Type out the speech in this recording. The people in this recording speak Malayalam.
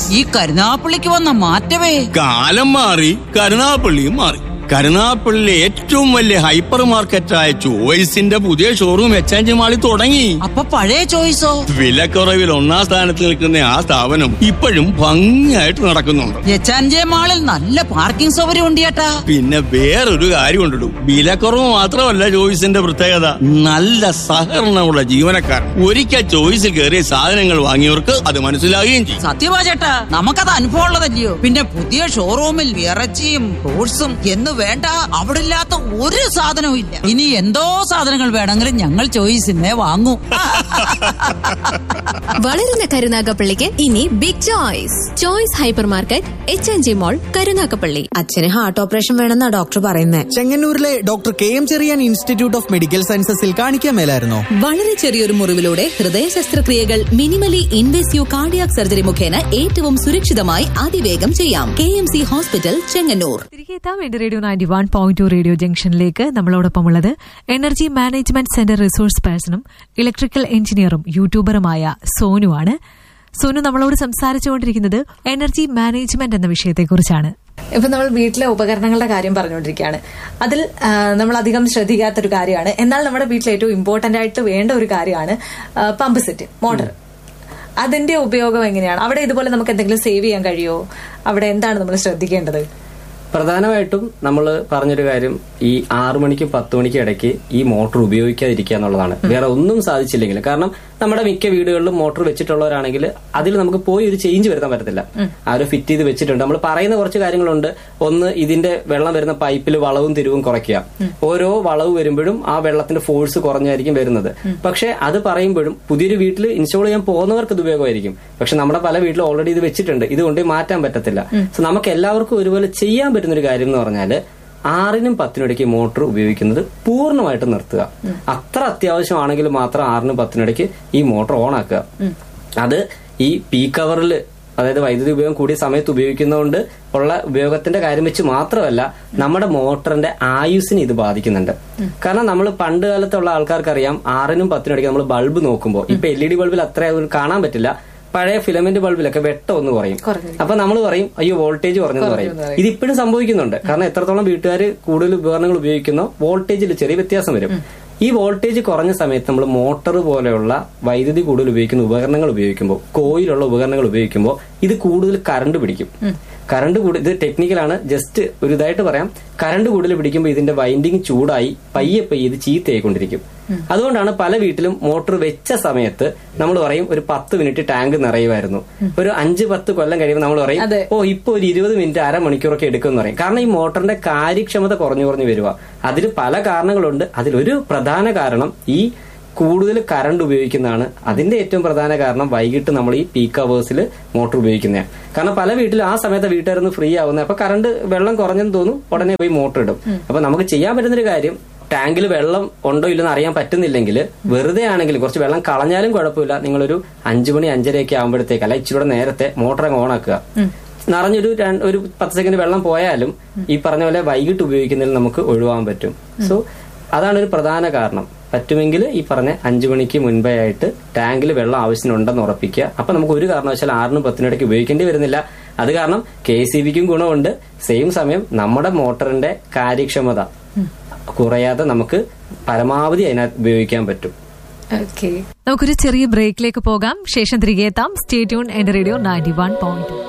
ഈ കരുനാപ്പള്ളിക്ക് വന്ന മാറ്റമേ കാലം മാറി കരുനാപ്പള്ളിയും മാറി കരുനാപ്പള്ളിയിലെ ഏറ്റവും വലിയ ഹൈപ്പർ മാർക്കറ്റായ ചോയ്സിന്റെ പുതിയ ഷോറൂം എച്ച് മാളിൽ തുടങ്ങി അപ്പൊ പഴയ ചോയ്സോ വിലക്കുറവിൽ ഒന്നാം സ്ഥാനത്ത് നിൽക്കുന്ന ആ സ്ഥാപനം ഇപ്പോഴും ഭംഗിയായിട്ട് നടക്കുന്നുണ്ട് എച്ചാൻജെ മാളിൽ നല്ല പാർക്കിംഗ് സൗകര്യം ഉണ്ട് ചേട്ടാ പിന്നെ വേറൊരു കാര്യം കൊണ്ടിടും വിലക്കുറവ് മാത്രമല്ല ചോയ്സിന്റെ പ്രത്യേകത നല്ല സഹകരണമുള്ള ജീവനക്കാർ ഒരിക്കൽ ചോയ്സിൽ കയറിയ സാധനങ്ങൾ വാങ്ങിയവർക്ക് അത് മനസ്സിലാകുകയും ചെയ്യും സത്യവാ ചേട്ടാ നമുക്കത് അനുഭവം ഉള്ളതല്ലയോ പിന്നെ പുതിയ ഷോറൂമിൽ ഇറച്ചിയും ഫ്രൂട്ട്സും എന്ന് വേണ്ട അവിടെ ഇല്ലാത്ത ഒരു സാധനവും ഇല്ല ഇനി എന്തോ സാധനങ്ങൾ വേണമെങ്കിലും ഞങ്ങൾ ചോയ്സിനെ വാങ്ങൂ വളരുന്ന കരുനാഗപ്പള്ളിക്ക് ഇനി big choice choice hypermarket H N G mall Karunagappally അച്ഛന് ഹാർട്ട് ഓപ്പറേഷൻ വേണമെന്നാ ഡോക്ടർ പറയുന്നേ ചെങ്ങന്നൂരിലെ doctor K M Cherian institute of medical സയൻസസിൽ കാണിക്കാൻ മേലായിരുന്നോ വളരെ ചെറിയൊരു മുറിവിലൂടെ ഹൃദയ ശസ്ത്രക്രിയകൾ മിനിമലി ഇൻവേസീവ് കാർഡിയാക് സർജറി മുഖേന ഏറ്റവും സുരക്ഷിതമായി അതിവേഗം ചെയ്യാം K M C hospital Chengannur തിരികെ എത്താം എന്റെ radio ninety one point two radio ജംഗ്ഷനിലേക്ക് നമ്മളോടൊപ്പം ഉള്ളത് എനർജി മാനേജ്മെന്റ് സെന്റർ റിസോഴ്സ് പേഴ്സണും ഇലക്ട്രിക്കൽ എഞ്ചിനീയറും യൂട്യൂബറുമായ സോനുവാണ് സോനു നമ്മളോട് സംസാരിച്ചുകൊണ്ടിരിക്കുന്നത് എനർജി മാനേജ്മെന്റ് എന്ന വിഷയത്തെക്കുറിച്ചാണ് ഇപ്പൊ നമ്മൾ വീട്ടിലെ ഉപകരണങ്ങളുടെ കാര്യം പറഞ്ഞുകൊണ്ടിരിക്കുകയാണ് അതിൽ ആ, നമ്മൾ അധികം ശ്രദ്ധിക്കാത്തൊരു കാര്യമാണ് എന്നാൽ നമ്മുടെ വീട്ടിൽ ഏറ്റവും ഇമ്പോർട്ടന്റ് ആയിട്ട് വേണ്ട ഒരു കാര്യമാണ് ആ, പമ്പ് സെറ്റ് മോട്ടർ അതിന്റെ ഉപയോഗം എങ്ങനെയാണ് അവിടെ ഇതുപോലെ നമുക്ക് എന്തെങ്കിലും സേവ് ചെയ്യാൻ കഴിയുമോ അവിടെ എന്താണ് നമ്മൾ ശ്രദ്ധിക്കേണ്ടത് പ്രധാനമായിട്ടും നമ്മൾ പറഞ്ഞൊരു കാര്യം ഈ ആറു മണിക്കും പത്ത് മണിക്കും ഇടയ്ക്ക് ഈ മോട്ടോർ ഉപയോഗിക്കാതിരിക്കുക എന്നുള്ളതാണ് വേറെ ഒന്നും സാധിച്ചില്ലെങ്കിൽ കാരണം നമ്മുടെ മിക്ക വീടുകളിലും മോട്ടോർ വെച്ചിട്ടുള്ളവരാണെങ്കിൽ അതിൽ നമുക്ക് പോയി ഒരു ചേഞ്ച് വരുത്താൻ പറ്റത്തില്ല ആ ഒരു ഫിറ്റ് ചെയ്ത് വെച്ചിട്ടുണ്ട് നമ്മൾ പറയുന്ന കുറച്ച് കാര്യങ്ങളുണ്ട് ഒന്ന് ഇതിന്റെ വെള്ളം വരുന്ന പൈപ്പിൽ വളവും തിരിവും കുറയ്ക്കുക ഓരോ വളവ് വരുമ്പോഴും ആ വെള്ളത്തിന്റെ ഫോഴ്സ് കുറഞ്ഞായിരിക്കും വരുന്നത് പക്ഷെ അത് പറയുമ്പോഴും പുതിയൊരു വീട്ടിൽ ഇൻസ്റ്റാൾ ചെയ്യാൻ പോകുന്നവർക്ക് ഇത് ഉപയോഗമായിരിക്കും പക്ഷെ നമ്മുടെ പല വീട്ടിലും ഓൾറെഡി ഇത് വെച്ചിട്ടുണ്ട് ഇത് കൊണ്ട് മാറ്റാൻ പറ്റത്തില്ല സോ നമുക്ക് എല്ലാവർക്കും ഒരുപോലെ ചെയ്യാൻ പറ്റുന്ന ഒരു കാര്യം എന്ന് പറഞ്ഞാല് ആറിനും പത്തിനും ഇടയ്ക്ക് മോട്ടോർ ഉപയോഗിക്കുന്നത് പൂർണ്ണമായിട്ട് നിർത്തുക അത്ര അത്യാവശ്യമാണെങ്കിൽ മാത്രം ആറിനും പത്തിനും ഇടയ്ക്ക് ഈ മോട്ടോർ ഓൺ ആക്കുക അത് ഈ പീക്ക് അവറിൽ അതായത് വൈദ്യുതി ഉപയോഗം കൂടിയ സമയത്ത് ഉപയോഗിക്കുന്നതുകൊണ്ട് ഉള്ള ഉപയോഗത്തിന്റെ കാര്യം വെച്ച് മാത്രമല്ല നമ്മുടെ മോട്ടറിന്റെ ആയുസിനെ ഇത് ബാധിക്കുന്നുണ്ട് കാരണം നമ്മൾ പണ്ട് കാലത്തുള്ള ആൾക്കാർക്കറിയാം ആറിനും പത്തിനും ഇടയ്ക്ക് നമ്മൾ ബൾബ് നോക്കുമ്പോൾ ഇപ്പൊ എൽ ഇ ഡി ബൾബിൽ അത്ര കാണാൻ പറ്റില്ല പഴയ ഫിലമെന്റ് ബൾബിലൊക്കെ വെട്ടം ഒന്ന് കുറയും അപ്പൊ നമ്മൾ പറയും അയ്യോ വോൾട്ടേജ് കുറഞ്ഞെന്ന് പറയും ഇത് ഇപ്പോഴും സംഭവിക്കുന്നുണ്ട് കാരണം എത്രത്തോളം വീട്ടുകാർ കൂടുതൽ ഉപകരണങ്ങൾ ഉപയോഗിക്കുന്നോ വോൾട്ടേജിൽ ചെറിയ വ്യത്യാസം വരും ഈ വോൾട്ടേജ് കുറഞ്ഞ സമയത്ത് നമ്മൾ മോട്ടോർ പോലെയുള്ള വൈദ്യുതി കൂടുതൽ ഉപയോഗിക്കുന്ന ഉപകരണങ്ങൾ ഉപയോഗിക്കുമ്പോൾ കോയിലുള്ള ഉപകരണങ്ങൾ ഉപയോഗിക്കുമ്പോൾ ഇത് കൂടുതൽ കറണ്ട് പിടിക്കും കറണ്ട് കൂടുതൽ ഇത് ടെക്നിക്കലാണ് ജസ്റ്റ് ഒരു ഇതായിട്ട് പറയാം കറണ്ട് കൂടുതൽ പിടിക്കുമ്പോൾ ഇതിന്റെ വൈൻഡിങ് ചൂടായി പയ്യെ പയ്യെ ഇത് ചീത്തയായിക്കൊണ്ടിരിക്കും അതുകൊണ്ടാണ് പല വീട്ടിലും മോട്ടോർ വെച്ച സമയത്ത് നമ്മൾ പറയും ഒരു പത്ത് മിനിറ്റ് ടാങ്ക് നിറയുമായിരുന്നു ഒരു അഞ്ച് പത്ത് കൊല്ലം കഴിയുമ്പോൾ നമ്മൾ പറയും ഓ ഇപ്പൊ ഒരു ഇരുപത് മിനിറ്റ് അരമണിക്കൂറൊക്കെ എടുക്കുമെന്ന് പറയും കാരണം ഈ മോട്ടറിന്റെ കാര്യക്ഷമത കുറഞ്ഞു കുറഞ്ഞു വരിക അതിൽ പല കാരണങ്ങളുണ്ട് അതിലൊരു പ്രധാന കാരണം ഈ കൂടുതൽ കറണ്ട് ഉപയോഗിക്കുന്നതാണ് അതിന്റെ ഏറ്റവും പ്രധാന കാരണം വൈകിട്ട് നമ്മൾ ഈ പീക്ക് അവേഴ്സിൽ മോട്ടോർ ഉപയോഗിക്കുന്നതാണ് കാരണം പല വീട്ടിലും ആ സമയത്ത് വീട്ടുകാരൊന്ന് ഫ്രീ ആവുന്നത് അപ്പൊ കറണ്ട് വെള്ളം കുറഞ്ഞെന്ന് തോന്നും ഉടനെ പോയി മോട്ടർ ഇടും അപ്പൊ നമുക്ക് ചെയ്യാൻ പറ്റുന്നൊരു കാര്യം ടാങ്കിൽ വെള്ളം ഉണ്ടോ ഇല്ലെന്ന് അറിയാൻ പറ്റുന്നില്ലെങ്കിൽ വെറുതെ ആണെങ്കിലും കുറച്ച് വെള്ളം കളഞ്ഞാലും കുഴപ്പമില്ല നിങ്ങളൊരു അഞ്ചു മണി അഞ്ചരയൊക്കെ ആകുമ്പോഴത്തേക്ക് അല്ല ഇച്ചിരി നേരത്തെ മോട്ടർ അങ്ങ് ഓണാക്കുക നിറഞ്ഞൊരു രണ്ട് ഒരു പത്ത് സെക്കൻഡ് വെള്ളം പോയാലും ഈ പറഞ്ഞ പോലെ വൈകിട്ട് ഉപയോഗിക്കുന്നതിൽ നമുക്ക് ഒഴിവാൻ പറ്റും സോ അതാണ് ഒരു പ്രധാന കാരണം പറ്റുമെങ്കിൽ ഈ പറഞ്ഞ അഞ്ചു മണിക്ക് മുൻപേ ആയിട്ട് ടാങ്കിൽ വെള്ളം ആവശ്യത്തിനുണ്ടെന്ന് ഉറപ്പിക്കുക അപ്പൊ നമുക്ക് ഒരു കാരണവശാൽ ആറിനും പത്തിനും ഇടയ്ക്ക് ഉപയോഗിക്കേണ്ടി വരുന്നില്ല അത് കാരണം കെ സി ബിക്കും ഗുണമുണ്ട് സെയിം സമയം നമ്മുടെ മോട്ടറിന്റെ കാര്യക്ഷമത കുറയാതെ നമുക്ക് പരമാവധി അതിനകത്ത് ഉപയോഗിക്കാൻ പറ്റും ഓക്കെ നമുക്കൊരു ചെറിയ ബ്രേക്കിലേക്ക് പോകാം ശേഷം തിരികെ എത്താം സ്റ്റേ ട്യൂൺ എന്റെ റേഡിയോ നയൻറ്റി വൺ പോയിന്റ്